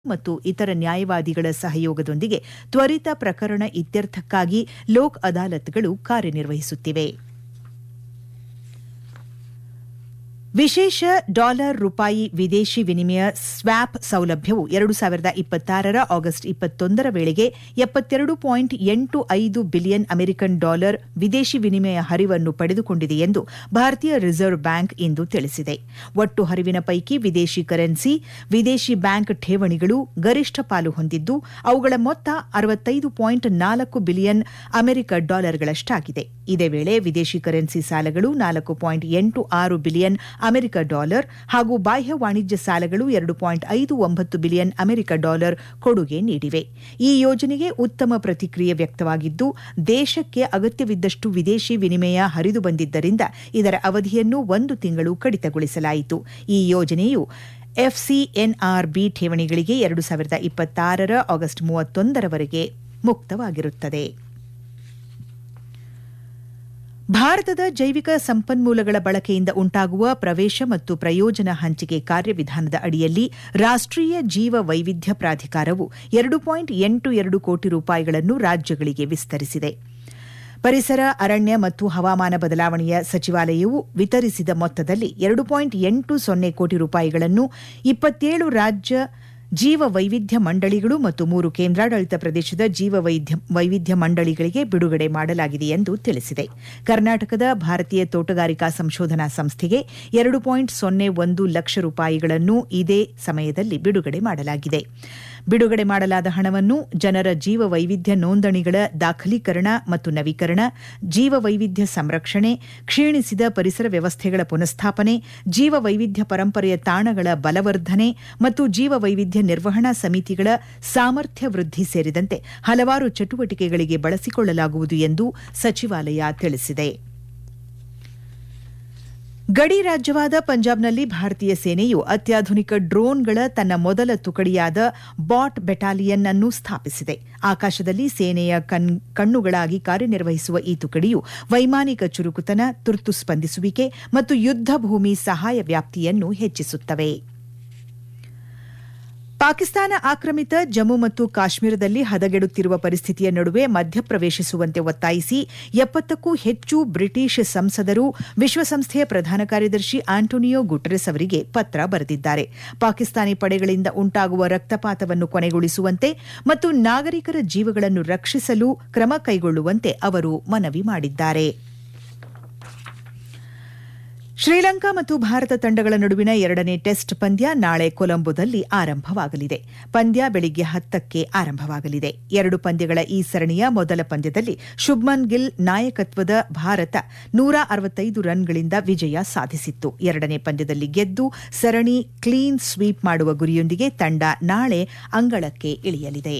ಮತ್ತು ಇತರ ನ್ಯಾಯವಾದಿಗಳ ಸಹಯೋಗದೊಂದಿಗೆ ತ್ವರಿತ ಪ್ರಕರಣ ಇತ್ಯರ್ಥಕ್ಕಾಗಿ ಲೋಕ್ ಅದಾಲತ್ಗಳು ಕಾರ್ಯನಿರ್ವಹಿಸುತ್ತಿವೆ ವಿಶೇಷ ಡಾಲರ್ ರೂಪಾಯಿ ವಿದೇಶಿ ವಿನಿಮಯ ಸ್ವ್ಯಾಪ್ ಸೌಲಭ್ಯವು ಎರಡು ಸಾವಿರದ ಇಪ್ಪತ್ತಾರರ ಆಗಸ್ಟ್ ಇಪ್ಪತ್ತೊಂದರ ವೇಳೆಗೆ ಎಪ್ಪತ್ತೆರಡು ಪಾಯಿಂಟ್ ಎಂಟು ಐದು ಬಿಲಿಯನ್ ಅಮೆರಿಕನ್ ಡಾಲರ್ ವಿದೇಶಿ ವಿನಿಮಯ ಹರಿವನ್ನು ಪಡೆದುಕೊಂಡಿದೆ ಎಂದು ಭಾರತೀಯ ರಿಸರ್ವ್ ಬ್ಯಾಂಕ್ ಇಂದು ತಿಳಿಸಿದೆ ಒಟ್ಟು ಹರಿವಿನ ಪೈಕಿ ವಿದೇಶಿ ಕರೆನ್ಸಿ ವಿದೇಶಿ ಬ್ಯಾಂಕ್ ಠೇವಣಿಗಳು ಗರಿಷ್ಠ ಪಾಲು ಹೊಂದಿದ್ದು ಅವುಗಳ ಮೊತ್ತ ಅರವತ್ತೈದು ಪಾಯಿಂಟ್ ನಾಲ್ಕು ಬಿಲಿಯನ್ ಅಮೆರಿಕ ಡಾಲರ್ಗಳಷ್ಟಾಗಿದೆ ಇದೇ ವೇಳೆ ವಿದೇಶಿ ಕರೆನ್ಸಿ ಸಾಲಗಳು ನಾಲ್ಕು ಪಾಯಿಂಟ್ ಎಂಟು ಆರು ಬಿಲಿಯನ್ ಅಮೆರಿಕ ಡಾಲರ್ ಹಾಗೂ ಬಾಹ್ಯ ವಾಣಿಜ್ಯ ಸಾಲಗಳು ಎರಡು ಪಾಯಿಂಟ್ ಐದು ಒಂಬತ್ತು ಬಿಲಿಯನ್ ಅಮೆರಿಕ ಡಾಲರ್ ಕೊಡುಗೆ ನೀಡಿವೆ ಈ ಯೋಜನೆಗೆ ಉತ್ತಮ ಪ್ರತಿಕ್ರಿಯೆ ವ್ಯಕ್ತವಾಗಿದ್ದು ದೇಶಕ್ಕೆ ಅಗತ್ಯವಿದ್ದಷ್ಟು ವಿದೇಶಿ ವಿನಿಮಯ ಹರಿದು ಬಂದಿದ್ದರಿಂದ ಇದರ ಅವಧಿಯನ್ನು ಒಂದು ತಿಂಗಳು ಕಡಿತಗೊಳಿಸಲಾಯಿತು ಈ ಯೋಜನೆಯು ಎಫ್ಸಿಎನ್ಆರ್ಬಿ ಠೇವಣಿಗಳಿಗೆ ಎರಡು ಸಾವಿರದ ಇಪ್ಪತ್ತಾರರ ಆಗಸ್ಟ್ ಮೂವತ್ತೊಂದರವರೆಗೆ ಮುಕ್ತವಾಗಿರುತ್ತದೆ ಭಾರತದ ಜೈವಿಕ ಸಂಪನ್ಮೂಲಗಳ ಬಳಕೆಯಿಂದ ಉಂಟಾಗುವ ಪ್ರವೇಶ ಮತ್ತು ಪ್ರಯೋಜನ ಹಂಚಿಕೆ ಕಾರ್ಯವಿಧಾನದ ಅಡಿಯಲ್ಲಿ ರಾಷ್ಟೀಯ ಜೀವ ವೈವಿಧ್ಯ ಪ್ರಾಧಿಕಾರವು ಎರಡು ಪಾಯಿಂಟ್ ಎಂಟು ಎರಡು ಕೋಟಿ ರೂಪಾಯಿಗಳನ್ನು ರಾಜ್ಯಗಳಿಗೆ ವಿಸ್ತರಿಸಿದೆ ಪರಿಸರ ಅರಣ್ಯ ಮತ್ತು ಹವಾಮಾನ ಬದಲಾವಣೆಯ ಸಚಿವಾಲಯವು ವಿತರಿಸಿದ ಮೊತ್ತದಲ್ಲಿ ಎರಡು ಪಾಯಿಂಟ್ ಎಂಟು ಸೊನ್ನೆ ಕೋಟಿ ರೂಪಾಯಿಗಳನ್ನು ಇಪ್ಪತ್ತೇಳು ರಾಜ್ಯ ಜೀವ ವೈವಿಧ್ಯ ಮಂಡಳಿಗಳು ಮತ್ತು ಮೂರು ಕೇಂದ್ರಾಡಳಿತ ಪ್ರದೇಶದ ಜೀವ ವೈವಿಧ್ಯ ಮಂಡಳಿಗಳಿಗೆ ಬಿಡುಗಡೆ ಮಾಡಲಾಗಿದೆ ಎಂದು ತಿಳಿಸಿದೆ ಕರ್ನಾಟಕದ ಭಾರತೀಯ ತೋಟಗಾರಿಕಾ ಸಂಶೋಧನಾ ಸಂಸ್ಥೆಗೆ ಎರಡು ಪಾಯಿಂಟ್ ಸೊನ್ನೆ ಒಂದು ಲಕ್ಷ ರೂಪಾಯಿಗಳನ್ನು ಇದೇ ಸಮಯದಲ್ಲಿ ಬಿಡುಗಡೆ ಮಾಡಲಾಗಿದೆ ಬಿಡುಗಡೆ ಮಾಡಲಾದ ಹಣವನ್ನು ಜನರ ಜೀವ ವೈವಿಧ್ಯ ನೋಂದಣಿಗಳ ದಾಖಲೀಕರಣ ಮತ್ತು ನವೀಕರಣ ಜೀವ ವೈವಿಧ್ಯ ಸಂರಕ್ಷಣೆ ಕ್ಷೀಣಿಸಿದ ಪರಿಸರ ವ್ಯವಸ್ಥೆಗಳ ಪುನಃಸ್ಥಾಪನೆ ಜೀವ ವೈವಿಧ್ಯ ಪರಂಪರೆಯ ತಾಣಗಳ ಬಲವರ್ಧನೆ ಮತ್ತು ಜೀವ ವೈವಿಧ್ಯ ನಿರ್ವಹಣಾ ಸಮಿತಿಗಳ ಸಾಮರ್ಥ್ಯ ವೃದ್ಧಿ ಸೇರಿದಂತೆ ಹಲವಾರು ಚಟುವಟಿಕೆಗಳಿಗೆ ಬಳಸಿಕೊಳ್ಳಲಾಗುವುದು ಎಂದು ಸಚಿವಾಲಯ ತಿಳಿಸಿದೆ ಗಡಿ ರಾಜ್ಯವಾದ ಪಂಜಾಬ್ನಲ್ಲಿ ಭಾರತೀಯ ಸೇನೆಯು ಅತ್ಯಾಧುನಿಕ ಡ್ರೋನ್ಗಳ ತನ್ನ ಮೊದಲ ತುಕಡಿಯಾದ ಬಾಟ್ ಬೆಟಾಲಿಯನ್ ಅನ್ನು ಸ್ಥಾಪಿಸಿದೆ ಆಕಾಶದಲ್ಲಿ ಸೇನೆಯ ಕಣ್ಣುಗಳಾಗಿ ಕಾರ್ಯನಿರ್ವಹಿಸುವ ಈ ತುಕಡಿಯು ವೈಮಾನಿಕ ಚುರುಕುತನ ತುರ್ತು ಸ್ಪಂದಿಸುವಿಕೆ ಮತ್ತು ಯುದ್ಧ ಭೂಮಿ ಸಹಾಯ ವ್ಯಾಪ್ತಿಯನ್ನು ಹೆಚ್ಚಿಸುತ್ತವೆ ಪಾಕಿಸ್ತಾನ ಆಕ್ರಮಿತ ಜಮ್ಮು ಮತ್ತು ಕಾಶ್ಮೀರದಲ್ಲಿ ಹದಗೆಡುತ್ತಿರುವ ಪರಿಸ್ಥಿತಿಯ ನಡುವೆ ಮಧ್ಯಪ್ರವೇಶಿಸುವಂತೆ ಒತ್ತಾಯಿಸಿ ಎಪ್ಪತ್ತಕ್ಕೂ ಹೆಚ್ಚು ಬ್ರಿಟಿಷ್ ಸಂಸದರು ವಿಶ್ವಸಂಸ್ಥೆಯ ಪ್ರಧಾನ ಕಾರ್ಯದರ್ಶಿ ಆಂಟೋನಿಯೋ ಗುಟೆರೆಸ್ ಅವರಿಗೆ ಪತ್ರ ಬರೆದಿದ್ದಾರೆ ಪಾಕಿಸ್ತಾನಿ ಪಡೆಗಳಿಂದ ಉಂಟಾಗುವ ರಕ್ತಪಾತವನ್ನು ಕೊನೆಗೊಳಿಸುವಂತೆ ಮತ್ತು ನಾಗರಿಕರ ಜೀವಗಳನ್ನು ರಕ್ಷಿಸಲು ಕ್ರಮ ಕೈಗೊಳ್ಳುವಂತೆ ಅವರು ಮನವಿ ಮಾಡಿದ್ದಾರೆ ಶ್ರೀಲಂಕಾ ಮತ್ತು ಭಾರತ ತಂಡಗಳ ನಡುವಿನ ಎರಡನೇ ಟೆಸ್ಟ್ ಪಂದ್ಯ ನಾಳೆ ಕೊಲಂಬೋದಲ್ಲಿ ಆರಂಭವಾಗಲಿದೆ ಪಂದ್ಯ ಬೆಳಿಗ್ಗೆ ಹತ್ತಕ್ಕೆ ಆರಂಭವಾಗಲಿದೆ ಎರಡು ಪಂದ್ಯಗಳ ಈ ಸರಣಿಯ ಮೊದಲ ಪಂದ್ಯದಲ್ಲಿ ಶುಭ್ಮನ್ ಗಿಲ್ ನಾಯಕತ್ವದ ಭಾರತ ನೂರ ಅರವತ್ತೈದು ರನ್ಗಳಿಂದ ವಿಜಯ ಸಾಧಿಸಿತ್ತು ಎರಡನೇ ಪಂದ್ಯದಲ್ಲಿ ಗೆದ್ದು ಸರಣಿ ಕ್ಲೀನ್ ಸ್ವೀಪ್ ಮಾಡುವ ಗುರಿಯೊಂದಿಗೆ ತಂಡ ನಾಳೆ ಅಂಗಳಕ್ಕೆ ಇಳಿಯಲಿದೆ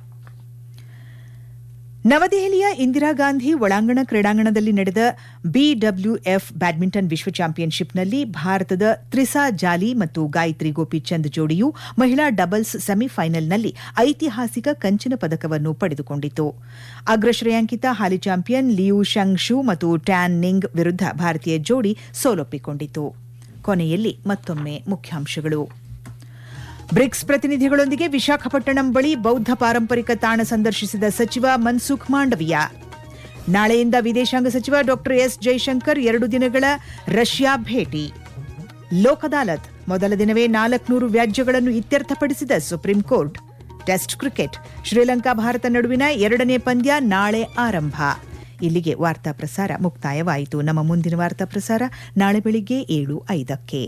ನವದೆಹಲಿಯ ಇಂದಿರಾಗಾಂಧಿ ಒಳಾಂಗಣ ಕ್ರೀಡಾಂಗಣದಲ್ಲಿ ನಡೆದ ಬಿಡಬ್ಲ್ಯೂಎಫ್ ಬ್ಯಾಡ್ಮಿಂಟನ್ ವಿಶ್ವ ಚಾಂಪಿಯನ್ಶಿಪ್ನಲ್ಲಿ ಭಾರತದ ತ್ರಿಸಾ ಜಾಲಿ ಮತ್ತು ಗಾಯತ್ರಿ ಗೋಪಿಚಂದ್ ಜೋಡಿಯು ಮಹಿಳಾ ಡಬಲ್ಸ್ ಸೆಮಿಫೈನಲ್ನಲ್ಲಿ ಐತಿಹಾಸಿಕ ಕಂಚಿನ ಪದಕವನ್ನು ಪಡೆದುಕೊಂಡಿತು ಅಗ್ರಶ್ರೇಯಾಂಕಿತ ಹಾಲಿ ಚಾಂಪಿಯನ್ ಲಿಯು ಶಂಗ್ ಶು ಮತ್ತು ಟ್ಯಾನ್ ನಿಂಗ್ ವಿರುದ್ಧ ಭಾರತೀಯ ಜೋಡಿ ಸೋಲೊಪ್ಪಿಕೊಂಡಿತು ಕೊನೆಯಲ್ಲಿ ಮತ್ತೊಮ್ಮೆ ಮುಖ್ಯಾಂಶಗಳು ಬ್ರಿಕ್ಸ್ ಪ್ರತಿನಿಧಿಗಳೊಂದಿಗೆ ವಿಶಾಖಪಟ್ಟಣಂ ಬಳಿ ಬೌದ್ಧ ಪಾರಂಪರಿಕ ತಾಣ ಸಂದರ್ಶಿಸಿದ ಸಚಿವ ಮನ್ಸುಖ್ ಮಾಂಡವಿಯ ನಾಳೆಯಿಂದ ವಿದೇಶಾಂಗ ಸಚಿವ ಡಾ ಎಸ್ ಜೈಶಂಕರ್ ಎರಡು ದಿನಗಳ ರಷ್ಯಾ ಭೇಟಿ ಲೋಕ್ ಅದಾಲತ್ ಮೊದಲ ದಿನವೇ ನಾಲ್ಕುನೂರು ವ್ಯಾಜ್ಯಗಳನ್ನು ಇತ್ಯರ್ಥಪಡಿಸಿದ supreme court test cricket Sri Lanka Bharat ನಡುವಿನ ಎರಡನೇ ಪಂದ್ಯ ನಾಳೆ ಆರಂಭ ಇಲ್ಲಿಗೆ ವಾರ್ತಾ ಪ್ರಸಾರ ಮುಕ್ತಾಯವಾಯಿತು ನಮ್ಮ ಮುಂದಿನ ವಾರ್ತಾ ಪ್ರಸಾರ ನಾಳೆ ಬೆಳಿಗ್ಗೆ ಏಳು ಐದಕ್ಕೆ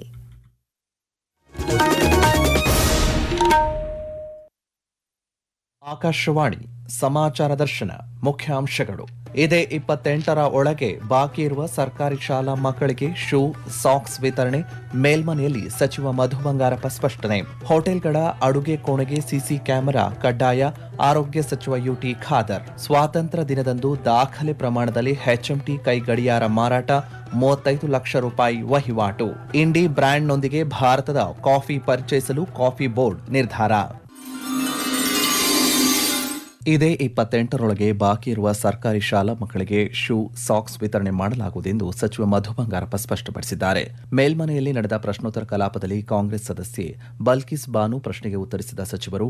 ಆಕಾಶವಾಣಿ ಸಮಾಚಾರ ದರ್ಶನ ಮುಖ್ಯಾಂಶಗಳು ಇದೇ ಇಪ್ಪತ್ತೆಂಟರ ಒಳಗೆ ಬಾಕಿ ಇರುವ ಸರ್ಕಾರಿ ಶಾಲಾ ಮಕ್ಕಳಿಗೆ ಶೂ ಸಾಕ್ಸ್ ವಿತರಣೆ ಮೇಲ್ಮನೆಯಲ್ಲಿ ಸಚಿವ ಮಧು ಬಂಗಾರಪ್ಪ ಸ್ಪಷ್ಟನೆ ಹೋಟೆಲ್ಗಳ ಅಡುಗೆ ಕೋಣೆಗೆ ಸಿಸಿ ಕ್ಯಾಮೆರಾ ಕಡ್ಡಾಯ ಆರೋಗ್ಯ ಸಚಿವ ಯುಟಿ ಖಾದರ್ ಸ್ವಾತಂತ್ರ್ಯ ದಿನದಂದು ದಾಖಲೆ ಪ್ರಮಾಣದಲ್ಲಿ ಎಚ್ಎಂಟಿ ಕೈ ಗಡಿಯಾರ ಮಾರಾಟ ಮೂವತ್ತೈದು ಲಕ್ಷ ರೂಪಾಯಿ ವಹಿವಾಟು ಇಂಡಿ ಬ್ರ್ಯಾಂಡ್ನೊಂದಿಗೆ ಭಾರತದ ಕಾಫಿ ಪರಿಚಯಿಸಲು ಕಾಫಿ ಬೋರ್ಡ್ ನಿರ್ಧಾರ ಇದೇ ಇಪ್ಪತ್ತೆಂಟರೊಳಗೆ ಬಾಕಿ ಇರುವ ಸರ್ಕಾರಿ ಶಾಲಾ ಮಕ್ಕಳಿಗೆ ಶೂ ಸಾಕ್ಸ್ ವಿತರಣೆ ಮಾಡಲಾಗುವುದೆಂದು ಸಚಿವ ಮಧು ಬಂಗಾರಪ್ಪ ಸ್ಪಷ್ಟಪಡಿಸಿದ್ದಾರೆ ಮೇಲ್ಮನೆಯಲ್ಲಿ ನಡೆದ ಪ್ರಶ್ನೋತ್ತರ ಕಲಾಪದಲ್ಲಿ ಕಾಂಗ್ರೆಸ್ ಸದಸ್ಯೆ ಬಲ್ಕಿಸ್ ಬಾನು ಪ್ರಶ್ನೆಗೆ ಉತ್ತರಿಸಿದ ಸಚಿವರು